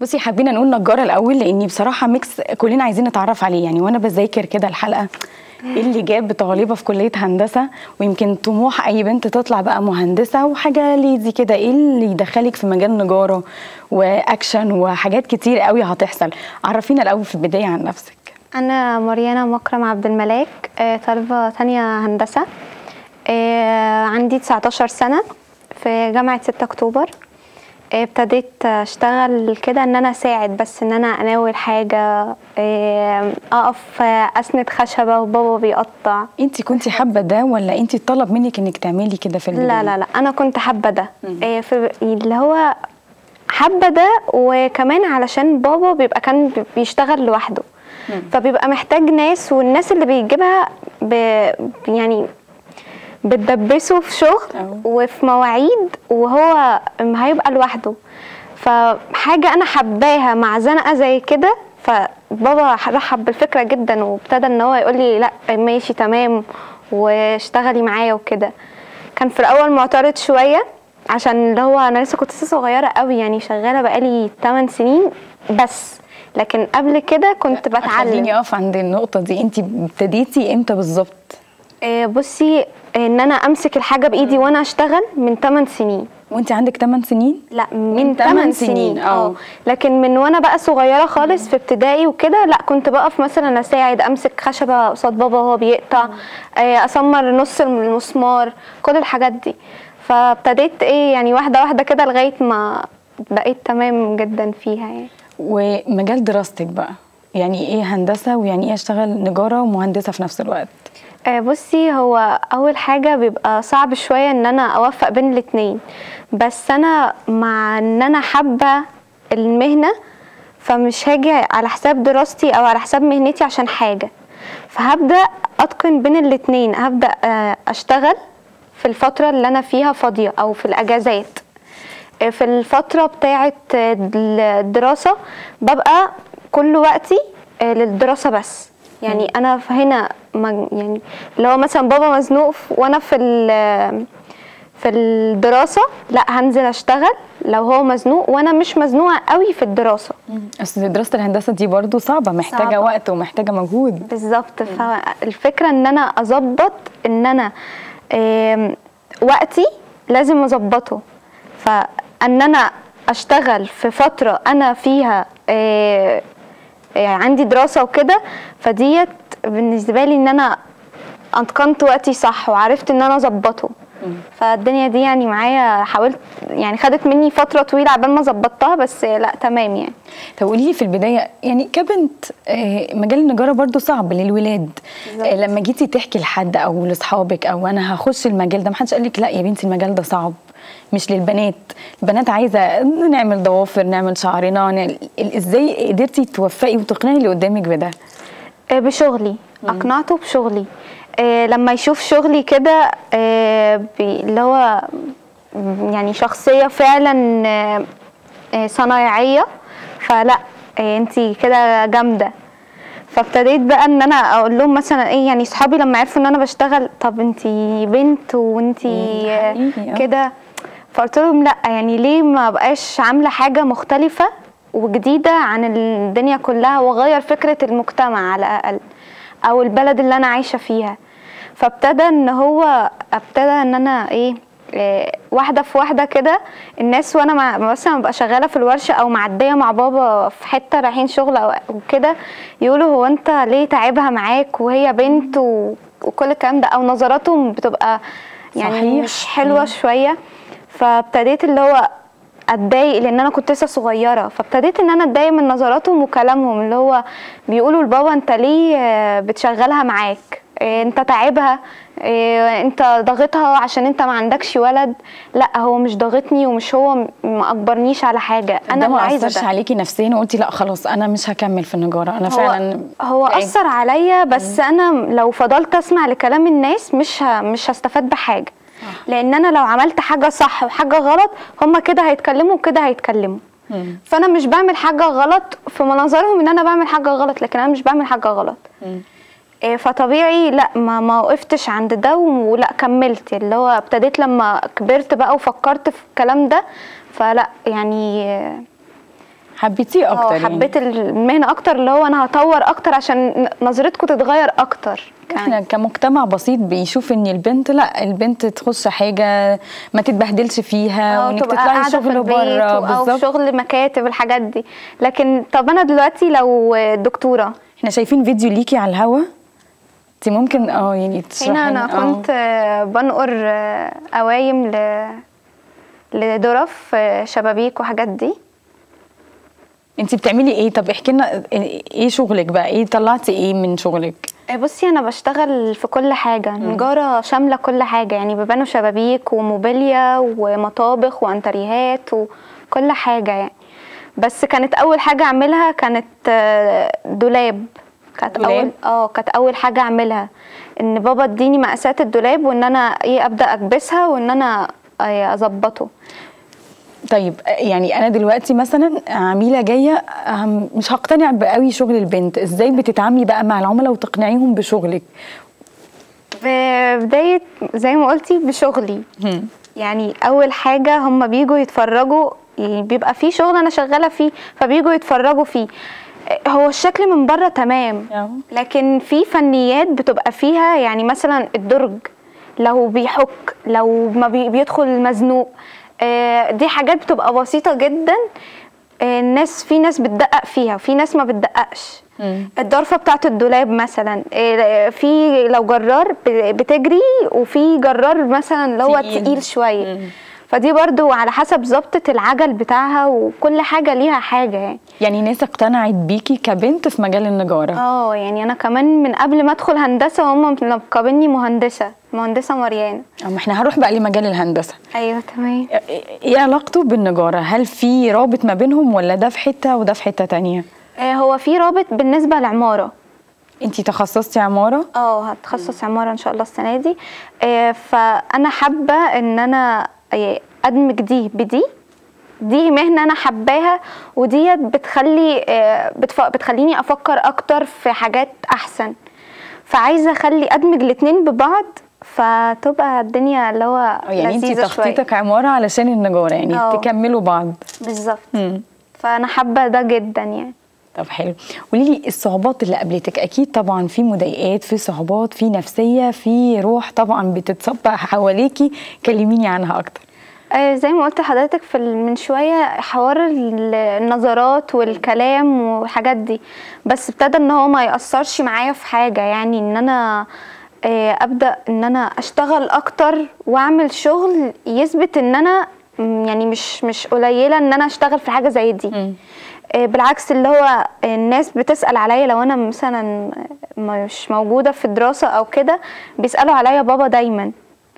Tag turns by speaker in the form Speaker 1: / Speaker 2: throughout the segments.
Speaker 1: بصي حابين نقول نجاره الاول لاني بصراحه ميكس كلنا عايزين نتعرف عليه يعني وانا بذاكر كده الحلقه ايه اللي جاب طالبه في كليه هندسه ويمكن طموح اي بنت تطلع بقى مهندسه وحاجه ليدي كده ايه اللي يدخلك في مجال نجاره واكشن وحاجات كتير قوي هتحصل عرفينا الاول في البدايه عن نفسك
Speaker 2: أنا مريانة مكرم عبد الملاك آه، طالبة تانية هندسة آه، عندي 19 سنة في جامعة 6 أكتوبر آه، ابتديت أشتغل كده إن أنا أساعد بس إن أنا أناول حاجة آه، أقف آه، أسند خشبة وبابا بيقطع
Speaker 1: انت كنتي حابه ده ولا انت اتطلب منك انك تعملي كده في البدايه
Speaker 2: لا لا لا أنا كنت حابة ده آه، في اللي هو حابة ده وكمان علشان بابا بيبقى كان بي- بيشتغل لوحده فبيبقى محتاج ناس والناس اللي بيجيبها ب... يعني بتدبسه في شغل
Speaker 1: أه.
Speaker 2: وفي مواعيد وهو هيبقى لوحده فحاجة أنا حباها مع زنقة زي كده فبابا رحب بالفكرة جدا وابتدى ان هو يقول لي لا ماشي تمام واشتغلي معايا وكده كان في الأول معترض شوية عشان اللي هو أنا لسه كنت لسه صغيرة قوي يعني شغالة بقالي 8 سنين بس لكن قبل كده كنت بتعلم
Speaker 1: خليني اقف عند النقطه دي انت ابتديتي امتى بالظبط
Speaker 2: آه، بصي ان انا امسك الحاجه بايدي وانا اشتغل من 8 سنين
Speaker 1: وانت عندك 8 سنين
Speaker 2: لا من,
Speaker 1: من
Speaker 2: 8
Speaker 1: تمن
Speaker 2: سنين,
Speaker 1: سنين، آه.
Speaker 2: اه لكن من وانا بقى صغيره خالص في ابتدائي وكده لا كنت بقف مثلا اساعد امسك خشبه قصاد بابا وهو بيقطع آه، اسمر نص المسمار كل الحاجات دي فابتديت ايه يعني واحده واحده كده لغايه ما بقيت تمام جدا فيها يعني
Speaker 1: ومجال دراستك بقى يعني ايه هندسه ويعني ايه اشتغل نجاره ومهندسه في نفس الوقت
Speaker 2: آه، بصي هو اول حاجه بيبقى صعب شويه ان انا اوفق بين الاتنين بس انا مع ان انا حابه المهنه فمش هاجي على حساب دراستي او على حساب مهنتي عشان حاجه فهبدا اتقن بين الاتنين هبدا آه، اشتغل في الفتره اللي انا فيها فاضيه او في الاجازات آه، في الفتره بتاعه آه، الدراسه ببقى كل وقتي آه، للدراسه بس يعني انا في هنا ما يعني اللي هو مثلا بابا مزنوق ف- وانا في ال- في الدراسه لا هنزل اشتغل لو هو مزنوق وانا مش مزنوقه قوي في الدراسه
Speaker 1: اصل دراسه الهندسه دي برضو صعبه محتاجه
Speaker 2: صعبة.
Speaker 1: وقت ومحتاجه مجهود
Speaker 2: بالظبط فالفكره ان انا اظبط ان انا آم، وقتي لازم اظبطه فان انا اشتغل في فتره انا فيها آه، آه، عندي دراسه وكده فديت بالنسبه لي ان انا اتقنت وقتي صح وعرفت ان انا اظبطه فالدنيا دي يعني معايا حاولت يعني خدت مني فتره طويله عبال ما ظبطتها بس لا تمام يعني
Speaker 1: طب قولي لي في البدايه يعني كبنت آه، مجال النجاره برضو صعب للولاد
Speaker 2: بالظبط.
Speaker 1: آه، لما جيتي تحكي لحد او لاصحابك او انا هخش المجال ده محدش قال لك لا يا بنتي المجال ده صعب مش للبنات البنات عايزه نعمل ضوافر نعمل شعرنا نعمل- ازاي قدرتي توفقي وتقنعي اللي قدامك بده
Speaker 2: آه، بشغلي اقنعته بشغلي آه، لما يشوف شغلي كده آه، بي- اللي هو يعني شخصية فعلا آه، آه، صنايعية فلا آه، انتي كده جامدة فابتديت بقى ان انا اقول لهم مثلا ايه يعني صحابي لما عرفوا ان انا بشتغل طب انتي بنت وانتي
Speaker 1: مم،
Speaker 2: آه،
Speaker 1: حقيقي، آه.
Speaker 2: كده فقلت لهم لا يعني ليه ما بقاش عامله حاجه مختلفه وجديده عن الدنيا كلها واغير فكره المجتمع على الاقل او البلد اللي انا عايشه فيها فابتدى ان هو ابتدى ان انا ايه إيه، واحده في واحده كده الناس وانا مع مثلا ببقى شغاله في الورشه او معديه مع بابا في حته رايحين شغل او وكده يقولوا هو انت ليه تعبها معاك وهي بنت و... وكل الكلام ده او نظراتهم بتبقى يعني
Speaker 1: صحيح.
Speaker 2: مش حلوه شويه فابتديت اللي هو اتضايق لان انا كنت لسه صغيره فابتديت ان انا اتضايق من نظراتهم وكلامهم اللي هو بيقولوا لبابا انت ليه آه، بتشغلها معاك آه، انت تعبها آه، انت ضاغطها عشان انت ما عندكش ولد لا هو مش ضاغطني ومش هو م- ما اكبرنيش على حاجه انا
Speaker 1: ده
Speaker 2: اللي
Speaker 1: ما
Speaker 2: عايزه
Speaker 1: اثرش
Speaker 2: ده
Speaker 1: عليكي نفسيا وقلتي لا خلاص انا مش هكمل في النجاره انا
Speaker 2: هو
Speaker 1: فعلا
Speaker 2: هو
Speaker 1: تعبت.
Speaker 2: اثر عليا بس انا لو فضلت اسمع لكلام الناس مش ه... مش هستفاد بحاجه لان انا لو عملت حاجه صح وحاجه غلط هما كده هيتكلموا وكده هيتكلموا
Speaker 1: مم.
Speaker 2: فانا مش بعمل حاجه غلط في مناظرهم ان انا بعمل حاجه غلط لكن انا مش بعمل حاجه غلط
Speaker 1: مم.
Speaker 2: إيه، فطبيعي لا ما ما وقفتش عند ده ولا كملت اللي هو ابتديت لما كبرت بقى وفكرت في الكلام ده فلا يعني آه،
Speaker 1: حبيتيه
Speaker 2: اه
Speaker 1: اكتر يعني.
Speaker 2: حبيت المهنه اكتر اللي هو انا هطور اكتر عشان نظرتكم تتغير اكتر
Speaker 1: احنا كمجتمع بسيط بيشوف ان البنت لا البنت تخش حاجه ما تتبهدلش فيها
Speaker 2: اه
Speaker 1: وانك
Speaker 2: تبقى
Speaker 1: تطلعي
Speaker 2: قاعدة في
Speaker 1: شغل
Speaker 2: البيت
Speaker 1: بره
Speaker 2: او
Speaker 1: بالظبط
Speaker 2: شغل مكاتب الحاجات دي لكن طب انا دلوقتي لو دكتوره
Speaker 1: احنا شايفين فيديو ليكي على الهوا انت ممكن اه يعني تشرحي
Speaker 2: هنا انا
Speaker 1: لنا- اه.
Speaker 2: كنت آه، بنقر آه، قوايم ل لظرف آه، شبابيك وحاجات دي
Speaker 1: انت بتعملي ايه طب احكي لنا ايه شغلك بقى ايه طلعتي ايه من شغلك
Speaker 2: آه، بصي انا بشتغل في كل حاجه نجاره شامله كل حاجه يعني بيبانوا شبابيك وموبيليا ومطابخ وانتريهات وكل حاجه يعني بس كانت اول حاجه اعملها كانت آه، دولاب كانت
Speaker 1: دولاب؟
Speaker 2: اول اه كانت اول حاجه اعملها ان بابا اديني مقاسات الدولاب وان انا ايه ابدا اكبسها وان انا آه، اظبطه
Speaker 1: طيب يعني انا دلوقتي مثلا عميله جايه أهم- مش هقتنع بقوي شغل البنت ازاي بتتعاملي بقى مع العملاء وتقنعيهم بشغلك
Speaker 2: بدايه زي ما قلتي بشغلي
Speaker 1: هم.
Speaker 2: يعني اول حاجه هم بيجوا يتفرجوا يعني بيبقى في شغل انا شغاله فيه فبيجوا يتفرجوا فيه هو الشكل من بره تمام
Speaker 1: أهو.
Speaker 2: لكن في فنيات بتبقى فيها يعني مثلا الدرج لو بيحك لو ما بي بيدخل مزنوق آه، دي حاجات بتبقى بسيطه جدا آه، الناس في ناس بتدقق فيها وفي ناس ما بتدققش
Speaker 1: مم.
Speaker 2: الضرفه بتاعت الدولاب مثلا آه، في لو جرار ب- بتجري وفي جرار مثلا اللي هو
Speaker 1: تقيل.
Speaker 2: تقيل شويه
Speaker 1: مم.
Speaker 2: فدي برضو على حسب ظبطة العجل بتاعها وكل حاجة ليها حاجة يعني
Speaker 1: يعني ناس اقتنعت بيكي كبنت في مجال النجاره
Speaker 2: اه يعني انا كمان من قبل ما ادخل هندسة هم ملقبيني مهندسة مهندسة مريان
Speaker 1: أما احنا هنروح بقى لمجال الهندسه
Speaker 2: ايوه تمام
Speaker 1: ايه علاقته بالنجاره هل في رابط ما بينهم ولا ده في حته وده في حته تانية
Speaker 2: آه، هو في رابط بالنسبة للعمارة
Speaker 1: انتي تخصصتي عماره
Speaker 2: اه هتخصص عمارة ان شاء الله السنة دي آه، فانا حابة ان انا آه، ادمج دي بدي دي مهنة انا حباها وديت بتخلي آه، بتف- بتخليني افكر اكتر في حاجات احسن فعايزة اخلي ادمج الاتنين ببعض فتبقى الدنيا اللي هو
Speaker 1: آه، يعني انتي
Speaker 2: لذيذة شوية
Speaker 1: تخطيطك عماره علشان النجاره يعني
Speaker 2: اه.
Speaker 1: تكملوا بعض
Speaker 2: بالظبط
Speaker 1: مم.
Speaker 2: فانا حابة ده جدا يعني
Speaker 1: طب حلو قولي لي الصعوبات اللي قابلتك اكيد طبعا في مضايقات في صعوبات في نفسيه في روح طبعا بتتصبح حواليكي كلميني عنها اكتر
Speaker 2: آه، زي ما قلت لحضرتك في ال- من شويه حوار ال- النظرات والكلام والحاجات دي بس ابتدى ان هو ما ياثرش معايا في حاجه يعني ان انا آه، ابدا ان انا اشتغل اكتر واعمل شغل يثبت ان انا م، يعني مش مش قليله ان انا اشتغل في حاجه زي دي
Speaker 1: مم.
Speaker 2: آه، بالعكس اللي هو الناس بتسأل عليا لو انا مثلا مش موجودة في دراسة او كده بيسألوا عليا بابا دايما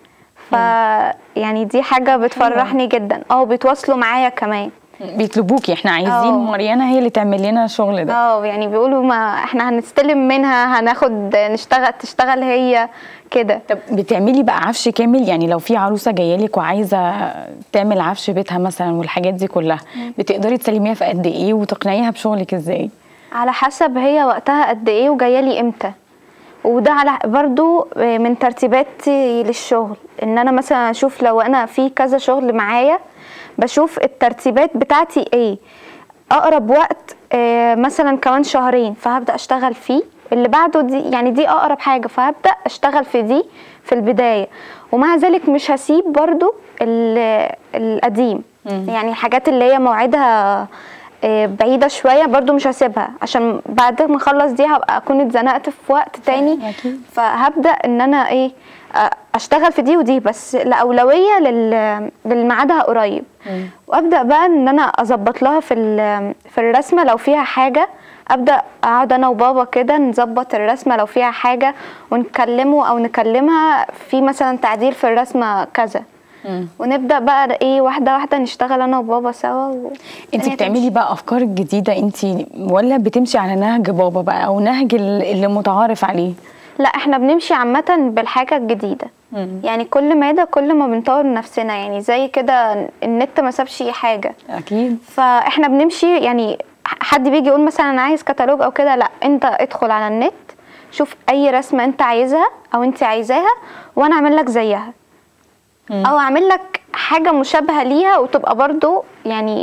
Speaker 2: ف يعني دي حاجة بتفرحني جدا اه بيتواصلوا معايا كمان
Speaker 1: بيطلبوكي احنا عايزين
Speaker 2: اه.
Speaker 1: مريانه هي اللي تعمل لنا الشغل ده
Speaker 2: اه يعني بيقولوا ما احنا هنستلم منها هناخد نشتغل تشتغل هي كده
Speaker 1: طب بتعملي بقى عفش كامل يعني لو في عروسه جايه لك وعايزه تعمل عفش بيتها مثلا والحاجات دي كلها بتقدري تسلميها في قد ايه وتقنعيها بشغلك ازاي
Speaker 2: على حسب هي وقتها قد ايه وجايه لي امتى وده على برضو من ترتيباتي للشغل ان انا مثلا اشوف لو انا في كذا شغل معايا بشوف الترتيبات بتاعتي ايه اقرب وقت آه، مثلا كمان شهرين فهبدا اشتغل فيه اللي بعده دي يعني دي اقرب حاجه فهبدا اشتغل في دي في البدايه ومع ذلك مش هسيب برضو ال- القديم يعني الحاجات اللي هي موعدها آه، بعيدة شوية برضو مش هسيبها عشان بعد ما اخلص دي هبقى اكون اتزنقت في وقت تاني
Speaker 1: أكيد.
Speaker 2: فهبدأ ان انا ايه آه، اشتغل في دي ودي بس الأولوية لل- للميعادها قريب وابدأ بقى ان انا اظبط لها في ال- في الرسمة لو فيها حاجة ابدا اقعد انا وبابا كده نظبط الرسمه لو فيها حاجه ونكلمه او نكلمها في مثلا تعديل في الرسمه كذا
Speaker 1: مم.
Speaker 2: ونبدا بقى ايه واحده واحده نشتغل انا وبابا سوا و...
Speaker 1: انت
Speaker 2: الدنيا
Speaker 1: بتعملي بقى افكار جديده انت ولا بتمشي على نهج بابا بقى او نهج ال- اللي متعارف عليه
Speaker 2: لا احنا بنمشي عامة بالحاجة الجديدة
Speaker 1: مم.
Speaker 2: يعني كل مادة كل ما بنطور نفسنا يعني زي كده النت ما سابش حاجة
Speaker 1: اكيد
Speaker 2: فاحنا بنمشي يعني حد بيجي يقول مثلا انا عايز كتالوج او كده لا انت ادخل على النت شوف اي رسمة انت عايزها او انت عايزاها وانا اعمل لك زيها
Speaker 1: مم.
Speaker 2: او اعمل لك حاجة مشابهة ليها وتبقى برضو يعني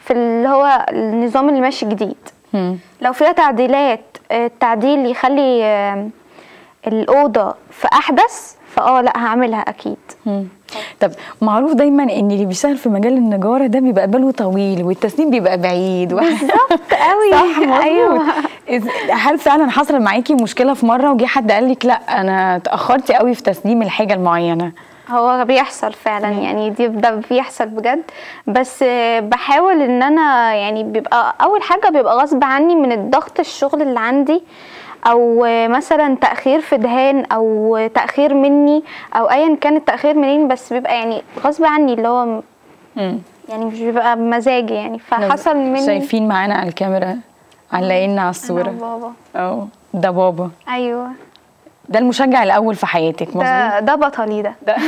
Speaker 2: في اللي هو النظام اللي ماشي جديد
Speaker 1: مم.
Speaker 2: لو فيها تعديلات آه، التعديل يخلي آه، الأوضة في أحدث فاه لا هعملها أكيد
Speaker 1: مم. طب معروف دايما ان اللي بيشتغل في مجال النجاره ده بيبقى باله طويل والتسليم بيبقى بعيد و...
Speaker 2: بالظبط قوي
Speaker 1: صح مظبوط
Speaker 2: أيوة.
Speaker 1: إز- هل فعلا حصل معاكي مشكله في مره وجي حد قال لك لا انا اتاخرتي قوي في تسليم الحاجه المعينه
Speaker 2: هو بيحصل فعلا يعني دي ده بيحصل بجد بس آه، بحاول ان انا يعني بيبقى اول حاجه بيبقى غصب عني من الضغط الشغل اللي عندي او آه، مثلا تاخير في دهان او تاخير مني او ايا كان التاخير منين بس بيبقى يعني غصب عني اللي هو م-
Speaker 1: مم.
Speaker 2: يعني مش بيبقى بمزاجي يعني فحصل مني
Speaker 1: شايفين معانا على الكاميرا علقينا على
Speaker 2: أنا
Speaker 1: الصوره
Speaker 2: وبابا
Speaker 1: اه ده بابا
Speaker 2: ايوه
Speaker 1: ده المشجع الاول في حياتك مظبوط
Speaker 2: ده ده بطلي ده
Speaker 1: ده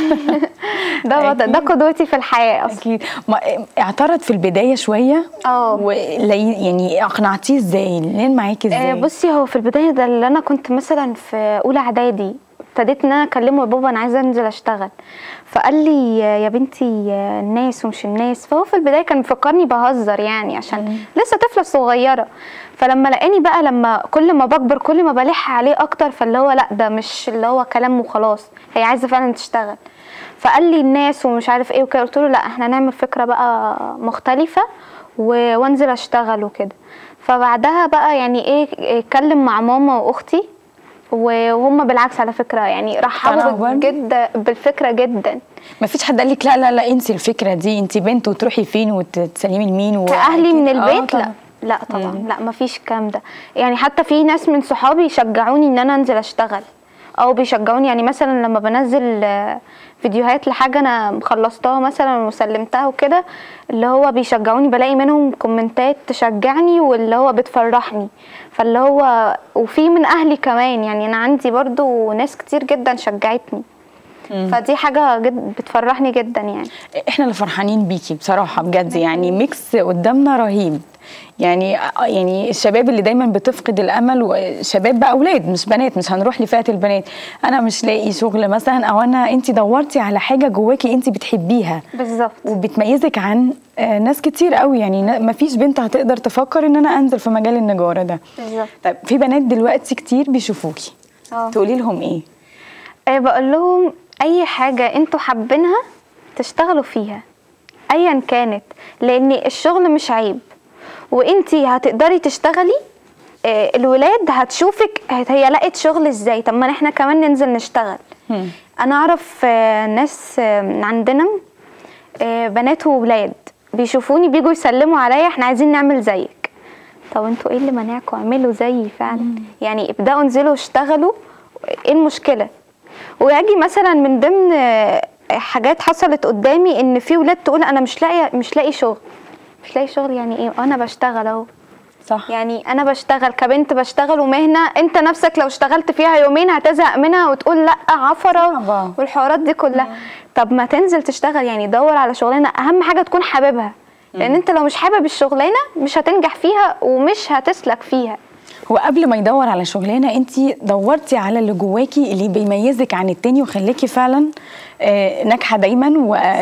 Speaker 2: ده بطل ده
Speaker 1: أكيد.
Speaker 2: قدوتي في الحياه اصلا
Speaker 1: اكيد ما اعترض في البدايه شويه
Speaker 2: اه
Speaker 1: ولي يعني اقنعتيه ازاي لين معاكي ازاي
Speaker 2: آه، بصي هو في البدايه ده اللي انا كنت مثلا في اولى اعدادي ابتديت ان انا اكلمه يا بابا انا عايزه انزل اشتغل فقال لي يا بنتي آه، الناس ومش الناس فهو في البدايه كان مفكرني بهزر يعني عشان لسه طفله صغيره فلما لقاني بقى لما كل ما بكبر كل ما بلح عليه اكتر فاللي هو لا ده مش اللي هو كلام وخلاص هي عايزه فعلا تشتغل فقال لي الناس ومش عارف ايه وكده قلت له لا احنا نعمل فكره بقى مختلفه و- وانزل اشتغل وكده فبعدها بقى يعني ايه اتكلم مع ماما واختي و- وهم بالعكس على فكره يعني
Speaker 1: اقتنعوا
Speaker 2: رحبوا
Speaker 1: برضه؟
Speaker 2: جدا بالفكره جدا
Speaker 1: ما فيش حد قال لك لا لا لا انسي الفكره دي انت بنت وتروحي فين وتسلمي لمين و...
Speaker 2: كاهلي من
Speaker 1: أكيد. آه
Speaker 2: البيت لا
Speaker 1: طبعاً.
Speaker 2: لا طبعا لا ما فيش الكلام ده يعني حتى في ناس من صحابي يشجعوني ان انا انزل اشتغل او بيشجعوني يعني مثلا لما بنزل آه، فيديوهات لحاجه انا خلصتها مثلا وسلمتها وكده اللي هو بيشجعوني بلاقي منهم كومنتات تشجعني واللي هو بتفرحني فاللي هو وفي من اهلي كمان يعني انا عندي برضو ناس كتير جدا شجعتني فدي حاجه جد بتفرحني جدا يعني
Speaker 1: احنا اللي فرحانين بيكي بصراحه بجد يعني ميكس قدامنا رهيب يعني يعني الشباب اللي دايما بتفقد الامل وشباب بقى اولاد مش بنات مش هنروح لفئه البنات انا مش لاقي شغل مثلا او انا انت دورتي على حاجه جواكي انت بتحبيها
Speaker 2: بالظبط
Speaker 1: وبتميزك عن آه، ناس كتير قوي يعني ما فيش بنت هتقدر تفكر ان انا انزل في مجال النجاره ده
Speaker 2: بالظبط
Speaker 1: طيب في بنات دلوقتي كتير بيشوفوكي
Speaker 2: اه
Speaker 1: تقولي لهم ايه
Speaker 2: آه، بقول لهم اي حاجه انتوا حابينها تشتغلوا فيها ايا كانت لان الشغل مش عيب وانتي هتقدري تشتغلي آه، الولاد هتشوفك هت- هي لقت شغل ازاي طب ما احنا كمان ننزل نشتغل
Speaker 1: هم.
Speaker 2: انا اعرف آه، ناس آه، عندنا آه، بنات وولاد بيشوفوني بيجوا يسلموا عليا احنا عايزين نعمل زيك طب انتوا ايه اللي مانعكم اعملوا زيي فعلا يعني ابداوا انزلوا اشتغلوا ايه المشكله ويجي مثلا من ضمن آه، حاجات حصلت قدامي ان في ولاد تقول انا مش لاقيه مش لاقي شغل مش لاقي شغل يعني ايه انا بشتغل اهو
Speaker 1: صح
Speaker 2: يعني انا بشتغل كبنت بشتغل ومهنه انت نفسك لو اشتغلت فيها يومين هتزهق منها وتقول لا عفره
Speaker 1: صعبة.
Speaker 2: والحوارات دي كلها طب ما تنزل تشتغل يعني دور على شغلانه اهم حاجه تكون حاببها لان انت لو مش حابب الشغلانه مش هتنجح فيها ومش هتسلك فيها
Speaker 1: هو قبل ما يدور على شغلانه انت دورتي على اللي جواكي اللي بيميزك عن التاني وخليكي فعلا آه، ناجحه دايما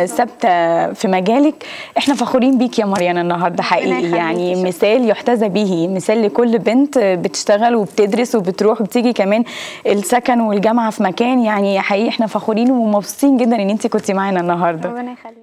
Speaker 1: وثابته في مجالك احنا فخورين بيك يا مريان النهارده حقيقي
Speaker 2: يخليكي،
Speaker 1: يعني
Speaker 2: شكراً.
Speaker 1: مثال يحتذى به مثال لكل بنت بتشتغل وبتدرس وبتروح وبتيجي كمان السكن والجامعه في مكان يعني حقيقي احنا فخورين ومبسوطين جدا ان انت كنتي معانا النهارده
Speaker 2: ربنا يخليك